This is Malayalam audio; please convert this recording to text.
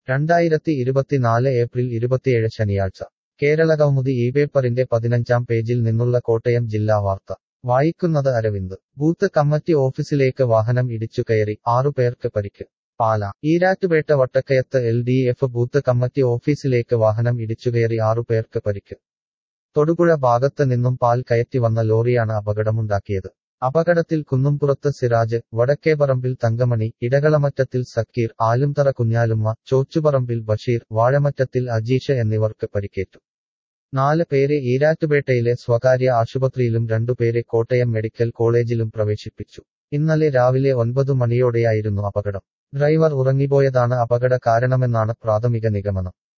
രണ്ടായിരത്തി ഇരുപത്തിനാല് ഏപ്രിൽ ഇരുപത്തിയേഴ് ശനിയാഴ്ച കേരള കൗമുദി ഈ പേപ്പറിന്റെ പതിനഞ്ചാം പേജിൽ നിന്നുള്ള കോട്ടയം ജില്ലാ വാർത്ത വായിക്കുന്നത് അരവിന്ദ് ബൂത്ത് കമ്മിറ്റി ഓഫീസിലേക്ക് വാഹനം ഇടിച്ചു കയറി ആറുപേർക്ക് പരിക്ക് പാല ഈരാറ്റുപേട്ട വട്ടക്കയത്ത് L D F booth committee ഓഫീസിലേക്ക് വാഹനം ഇടിച്ചുകയറി ആറുപേർക്ക് പരിക്ക് തൊടുപുഴ ഭാഗത്ത് നിന്നും പാൽ കയറ്റി വന്ന ലോറിയാണ് അപകടമുണ്ടാക്കിയത് അപകടത്തിൽ കുന്നുംപുറത്ത് സിറാജ് വടക്കേപറമ്പിൽ തങ്കമണി ഇടകളമറ്റത്തിൽ സക്കീർ ആലുംതറ കുഞ്ഞാലുമ്മ ചോച്ചുപറമ്പിൽ ബഷീർ വാഴമറ്റത്തിൽ അജീഷ എന്നിവർക്ക് പരിക്കേറ്റു നാല് പേരെ ഈരാറ്റുപേട്ടയിലെ സ്വകാര്യ ആശുപത്രിയിലും രണ്ടുപേരെ കോട്ടയം മെഡിക്കൽ കോളേജിലും പ്രവേശിപ്പിച്ചു ഇന്നലെ രാവിലെ ഒൻപതു മണിയോടെയായിരുന്നു അപകടം ഡ്രൈവർ ഉറങ്ങിപ്പോയതാണ് അപകട കാരണമെന്നാണ് പ്രാഥമിക നിഗമനം